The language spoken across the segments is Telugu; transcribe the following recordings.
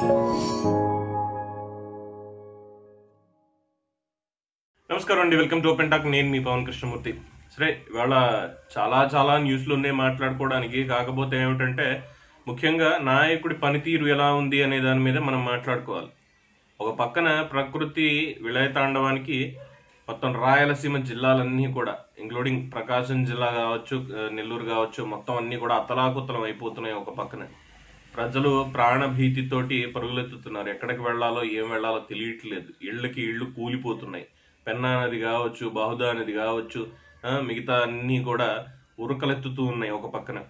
నమస్కారం అండి వెల్కమ్ టు ఓపెన్ టాక్ నేను మీ పవన్ కృష్ణమూర్తి సరే ఇవాళ చాలా చాలా న్యూస్లు ఉన్నాయి మాట్లాడుకోవడానికి కాకపోతే ఏమిటంటే ముఖ్యంగా నాయకుడి పనితీరు ఎలా ఉంది అనే దాని మీద మనం మాట్లాడుకోవాలి ఒక పక్కన ప్రకృతి విలయతాండవానికి మొత్తం రాయలసీమ జిల్లాలన్నీ కూడా ఇంక్లూడింగ్ ప్రకాశం జిల్లా కావచ్చు ఆ, నెల్లూరు కావచ్చు మొత్తం అన్నీ కూడా అతలాకుతలం అయిపోతున్నాయి ఒక పక్కన ప్రజలు ప్రాణభీతితోటి పరుగులెత్తుతున్నారు ఎక్కడికి వెళ్ళాలో ఏం వెళ్ళాలో తెలియట్లేదు ఇళ్ళకి ఇళ్ళు కూలిపోతున్నాయి పెన్నా నది కావచ్చు బాహుదా నది కావచ్చు ఆ, మిగతా అన్నీ కూడా ఉరకలెత్తుతూ ఉన్నాయి ఒక పక్కన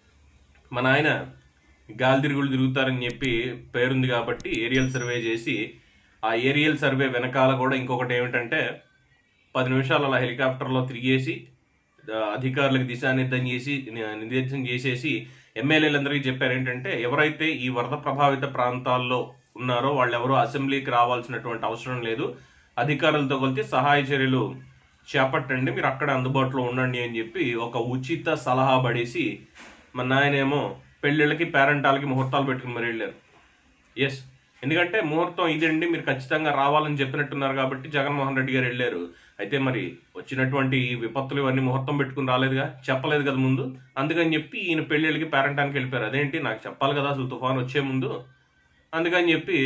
మన ఆయన గాలి తిరుగులు తిరుగుతారని చెప్పి పేరుంది కాబట్టి ఏరియల్ సర్వే చేసి ఆ ఏరియల్ సర్వే వెనకాల కూడా ఇంకొకటి ఏమిటంటే పది నిమిషాలు అలా హెలికాప్టర్లో తిరిగేసి ఆ, అధికారులకు దిశానిర్దేశం చేసి నిర్దేశం చేసేసి ఎమ్మెల్యేలందరికీ చెప్పారు ఏంటంటే ఎవరైతే ఈ వరద ప్రభావిత ప్రాంతాల్లో ఉన్నారో వాళ్ళెవరూ అసెంబ్లీకి రావాల్సినటువంటి అవసరం లేదు అధికారులతో కలిసి సహాయ చర్యలు చేపట్టండి మీరు అక్కడ అందుబాటులో ఉండండి అని చెప్పి ఒక ఉచిత సలహా పడేసి మన నాయనేమో పెళ్ళిళ్ళకి పేరెంటాలకి ముహూర్తాలు పెట్టుకుని మరి వెళ్ళారు ఎస్ ఎందుకంటే ముహూర్తం ఇదండి మీరు ఖచ్చితంగా రావాలని చెప్పినట్టున్నారు కాబట్టి జగన్మోహన్ రెడ్డి గారు వెళ్ళారు అయితే మరి వచ్చినటువంటి ఈ విపత్తులు ఇవన్నీ ముహూర్తం పెట్టుకుని రాలేదుగా చెప్పలేదు కదా ముందు అందుకని చెప్పి ఈయన పెళ్ళిళ్ళకి పేరెంటానికి వెళ్ళిపోయారు అదేంటి నాకు చెప్పాలి కదా అసలు తుఫాన్ వచ్చే ముందు అందుకని చెప్పి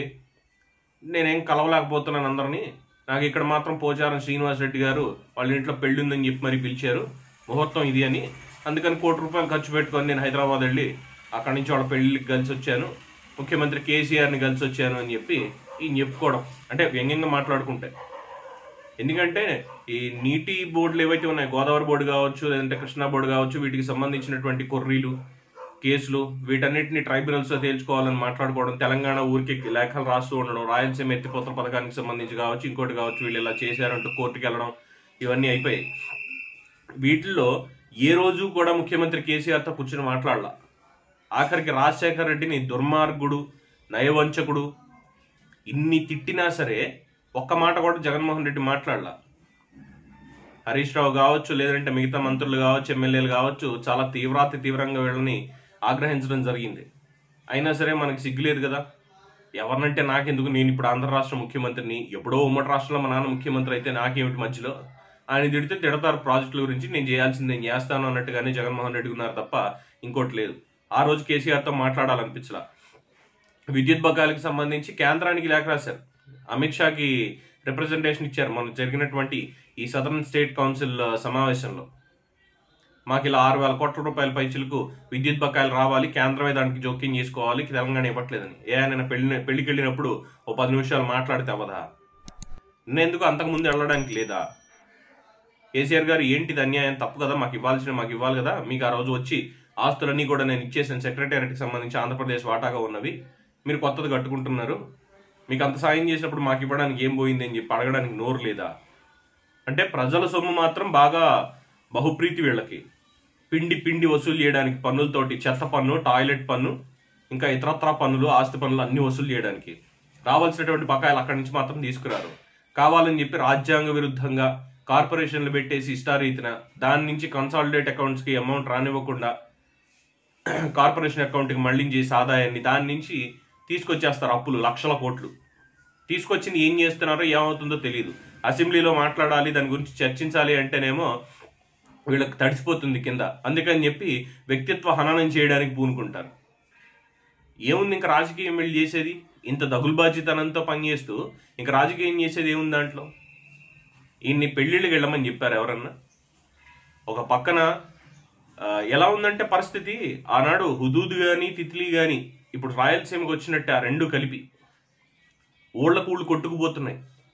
నేనేం కలవలేకపోతున్నాను అందరినీ నాకు ఇక్కడ మాత్రం పోచారం శ్రీనివాస్ రెడ్డి గారు వాళ్ళ ఇంట్లో పెళ్లి ఉందని చెప్పి మరి పిలిచారు ముహూర్తం ఇది అని అందుకని కోటి రూపాయలు ఖర్చు పెట్టుకొని నేను హైదరాబాద్ వెళ్ళి అక్కడి నుంచి వాళ్ళ పెళ్లికి కలిసి వచ్చాను ముఖ్యమంత్రి కేసీఆర్ని కలిసి వచ్చాను అని చెప్పి ఈయన చెప్పుకోవడం అంటే వ్యంగ్యంగా మాట్లాడుకుంటే ఎందుకంటే ఈ నీటి బోర్డులు ఏవైతే ఉన్నాయి గోదావరి బోర్డు కావచ్చు లేదంటే కృష్ణా బోర్డు కావచ్చు వీటికి సంబంధించినటువంటి కొర్రీలు కేసులు వీటన్నిటిని ట్రైబ్యునల్స్ లో తేల్చుకోవాలని మాట్లాడుకోవడం తెలంగాణ ఊరికి లేఖలు రాస్తూ ఉండడం రాయలసీమ ఎత్తిపోతల పథకానికి సంబంధించి కావచ్చు ఇంకోటి కావచ్చు వీళ్ళు ఇలా చేశారంటూ కోర్టుకి వెళ్ళడం ఇవన్నీ అయిపోయాయి వీటిల్లో ఏ రోజు కూడా ముఖ్యమంత్రి కేసీఆర్తో కూర్చుని మాట్లాడాల ఆఖరికి రాజశేఖర రెడ్డిని దుర్మార్గుడు నయవంచకుడు ఇన్ని తిట్టినా సరే ఒక్క మాట కూడా జగన్మోహన్ రెడ్డి మాట్లాడాల హరీష్ రావు కావచ్చు లేదంటే మిగతా మంత్రులు కావచ్చు ఎమ్మెల్యేలు కావచ్చు చాలా తీవ్రాతి తీవ్రంగా వీళ్ళని ఆగ్రహించడం జరిగింది అయినా సరే మనకి సిగ్గులేదు కదా ఎవరినంటే నాకెందుకు నేను ఇప్పుడు ఆంధ్ర రాష్ట్ర ముఖ్యమంత్రిని ఎప్పుడో ఉమ్మడి రాష్ట్రంలో మా నాన్న ముఖ్యమంత్రి అయితే నాకేమిటి మధ్యలో ఆయన తిడితే తిడతారు ప్రాజెక్టుల గురించి నేను చేయాల్సింది నేను చేస్తాను అన్నట్టుగానే జగన్మోహన్ రెడ్డి ఉన్నారు తప్ప ఇంకోటి లేదు ఆ రోజు కేసీఆర్తో మాట్లాడాలనిపించలా విద్యుత్ బకాయిలకు సంబంధించి కేంద్రానికి లేఖ రాశారు అమిత్ షాకి రిప్రజెంటేషన్ ఇచ్చారు మొన్న జరిగినటువంటి ఈ సదరన్ స్టేట్ కౌన్సిల్ ఆ, సమావేశంలో మాకు ఇలా ఆరు వేల కోట్ల రూపాయల పైచులకు విద్యుత్ బకాయిలు రావాలి కేంద్రమే దానికి జోక్యం చేసుకోవాలి తెలంగాణ ఇవ్వట్లేదని ఏ ఆయన పెళ్లి పెళ్లికి వెళ్ళినప్పుడు ఓ పది నిమిషాలు మాట్లాడితే అవదా నేనెందుకు అంతకుముందు వెళ్ళడానికి లేదా కేసీఆర్ గారు ఏంటిది అన్యాయం తప్పు కదా మాకు ఇవ్వాల్సిన మాకు ఇవ్వాలి కదా మీకు ఆ రోజు వచ్చి ఆస్తులన్నీ కూడా నేను ఇచ్చేసాను సెక్రటేరియట్కి సంబంధించి ఆంధ్రప్రదేశ్ వాటాగా ఉన్నవి మీరు కొత్తది కట్టుకుంటున్నారు మీకు అంత సాయం చేసినప్పుడు మాకు ఇవ్వడానికి ఏం పోయింది అని చెప్పి అడగడానికి నోరు లేదా అంటే ప్రజల సొమ్ము మాత్రం బాగా బహుప్రీతి వీళ్ళకి పిండి పిండి వసూలు చేయడానికి పన్నులతోటి చెత్త పన్ను టాయిలెట్ పన్ను ఇంకా ఇతరత్రా పన్నులు ఆస్తి పన్నులు అన్ని వసూలు చేయడానికి రావాల్సినటువంటి బకాయిలు అక్కడి నుంచి మాత్రం తీసుకురారు కావాలని చెప్పి రాజ్యాంగ విరుద్ధంగా కార్పొరేషన్లు పెట్టేసి ఇష్టారీతిన దాని నుంచి కన్సాలిడేట్ అకౌంట్స్కి అమౌంట్ రానివ్వకుండా కార్పొరేషన్ అకౌంట్కి మళ్ళించేసి ఆదాయాన్ని దాని నుంచి తీసుకొచ్చేస్తారు అప్పులు లక్షల కోట్లు తీసుకొచ్చింది ఏం చేస్తున్నారో ఏమవుతుందో తెలియదు అసెంబ్లీలో మాట్లాడాలి దాని గురించి చర్చించాలి అంటేనేమో వీళ్ళకి తడిసిపోతుంది కింద అందుకని చెప్పి వ్యక్తిత్వ హననం చేయడానికి పూనుకుంటారు ఏముంది ఇంకా రాజకీయం వెళ్ళి చేసేది ఇంత దగులుబాజీతనంతో పనిచేస్తూ ఇంకా రాజకీయం చేసేది ఏముంది దాంట్లో ఈయన్ని పెళ్ళిళ్ళకి వెళ్ళమని చెప్పారు ఎవరన్నా ఒక పక్కన ఆ, ఎలా ఉందంటే పరిస్థితి ఆనాడు హుదూద్ గాని తిత్లీ గాని ఇప్పుడు రాయలసీమకి వచ్చినట్టు ఆ రెండు కలిపి ఊళ్ళకు ఊళ్ళు కొట్టుకుపోతున్నాయి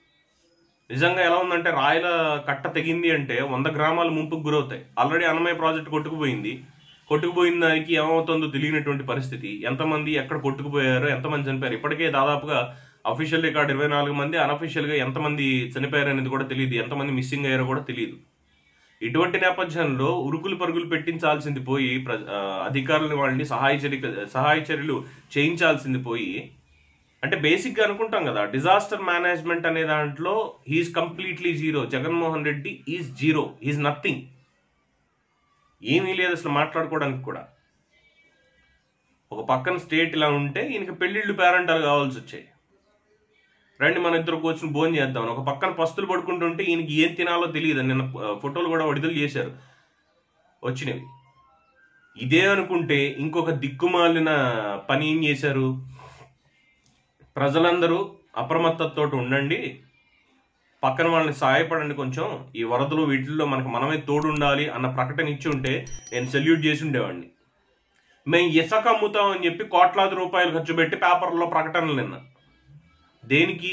నిజంగా ఎలా ఉందంటే రాయల కట్ట తెగింది అంటే వంద గ్రామాలు ముంపుకు గురవుతాయి ఆల్రెడీ అన్నమయ్య ప్రాజెక్ట్ కొట్టుకుపోయింది కొట్టుకుపోయిన దానికి ఏమవుతుందో తెలియనటువంటి పరిస్థితి ఎంతమంది ఎక్కడ కొట్టుకుపోయారో ఎంతమంది చనిపోయారు ఇప్పటికే దాదాపుగా అఫీషియల్ రికార్డ్ ఇరవై నాలుగు మంది అనఫీషియల్ గా ఎంతమంది చనిపోయారు అనేది కూడా తెలియదు ఎంతమంది మిస్సింగ్ అయ్యారో కూడా తెలియదు ఇటువంటి నేపథ్యంలో ఉరుకులు పరుగులు పెట్టించాల్సింది పోయి ప్ర- ఆ, అధికారులని వాళ్ళని సహాయ చర్య సహాయ చర్యలు చేయించాల్సింది పోయి అంటే బేసిక్ గా అనుకుంటాం కదా డిజాస్టర్ మేనేజ్మెంట్ అనే దాంట్లో he's completely zero Jaganmohan Reddy is zero is nothing ఏమీ లేదు అసలు మాట్లాడుకోవడానికి కూడా ఒక పక్కన స్టేట్ ఇలా ఉంటే ఈయనకి పెళ్ళిళ్ళు పేరెంటాలు కావాల్సి వచ్చాయి రండి మన ఇద్దరు కూర్చుని భోజనం చేద్దాం ఒక పక్కన పస్తులు పడుకుంటుంటే ఈయనకి ఏం తినాలో తెలియదు నిన్న ఆ, ఫోటోలు కూడా విడుదల చేశారు వచ్చినవి ఇదే అనుకుంటే ఇంకొక దిక్కుమాలిన పని ఏం చేశారు ప్రజలందరూ అప్రమత్తతో ఉండండి పక్కన వాళ్ళని సహాయపడండి కొంచెం ఈ వరదలు వీటిల్లో మనకు మనమే తోడు ఉండాలి అన్న ప్రకటన ఇచ్చి ఉంటే నేను సెల్యూట్ చేసి ఉండేవాడిని మేము ఇసుక అమ్ముతాం అని చెప్పి కోట్లాది రూపాయలు ఖర్చు పెట్టి పేపర్లో ప్రకటనలు నిన్న దేనికి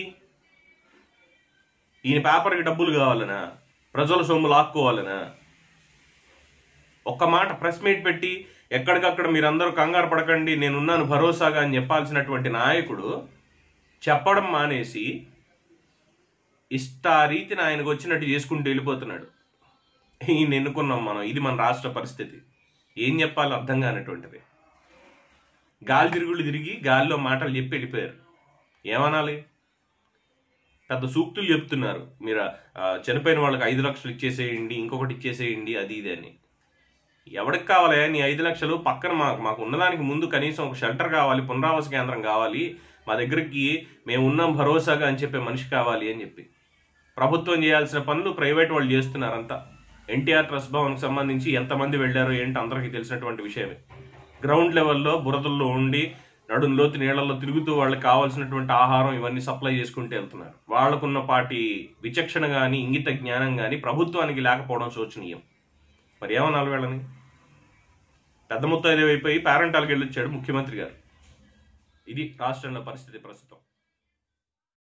ఈయన పేపర్కి డబ్బులు కావాలనా ప్రజల సొమ్ము లాక్కోవాలనా ఒక్క మాట ప్రెస్ మీట్ పెట్టి ఎక్కడికక్కడ మీరందరూ కంగారు పడకండి నేనున్నాను భరోసాగా అని చెప్పాల్సినటువంటి నాయకుడు చెప్పడం మానేసి ఇష్టారీతిని ఆయనకు వచ్చినట్టు చేసుకుంటూ వెళ్ళిపోతున్నాడు ఈయన ఎన్నుకున్నాం మనం ఇది మన రాష్ట్ర పరిస్థితి ఏం చెప్పాలో అర్థం కానటువంటిది గాలి తిరుగుళ్ళు తిరిగి గాలిలో మాటలు చెప్పి వెళ్ళిపోయారు ఏమనాలి పెద్ద సూక్తులు చెప్తున్నారు మీరు ఆ, చనిపోయిన వాళ్ళకి ఐదు లక్షలు ఇచ్చేసేయండి ఇంకొకటి ఇచ్చేసేయండి అది ఇది అని ఎవరికి కావాలి నీ ఐదు లక్షలు పక్కన మాకు మాకు ఉన్నదానికి ముందు కనీసం ఒక షెల్టర్ కావాలి పునరావాస కేంద్రం కావాలి మా దగ్గరికి మేము ఉన్నాం భరోసాగా అని చెప్పే మనిషి కావాలి అని చెప్పి ప్రభుత్వం చేయాల్సిన పనులు ప్రైవేట్ వాళ్ళు చేస్తున్నారంతా ఎన్టీఆర్ ట్రస్ట్ భవన్కి సంబంధించి ఎంతమంది వెళ్ళారో ఏంటి అందరికీ తెలిసినటువంటి విషయమే గ్రౌండ్ లెవెల్లో బురదల్లో ఉండి నడుం లోతు నీళ్లలో తిరుగుతూ వాళ్ళకి కావాల్సినటువంటి ఆహారం ఇవన్నీ సప్లై చేసుకుంటూ వెళ్తున్నారు వాళ్ళకున్న పాటి విచక్షణ కానీ ఇంగిత జ్ఞానం కానీ ప్రభుత్వానికి లేకపోవడం శోచనీయం మరి ఏమనాలి వీళ్ళని పెద్ద మొత్తం అయిపోయి పేరెంటాలకు వెళ్ళొచ్చాడు ముఖ్యమంత్రి గారు ఇది రాష్ట్రంలో పరిస్థితి ప్రస్తుతం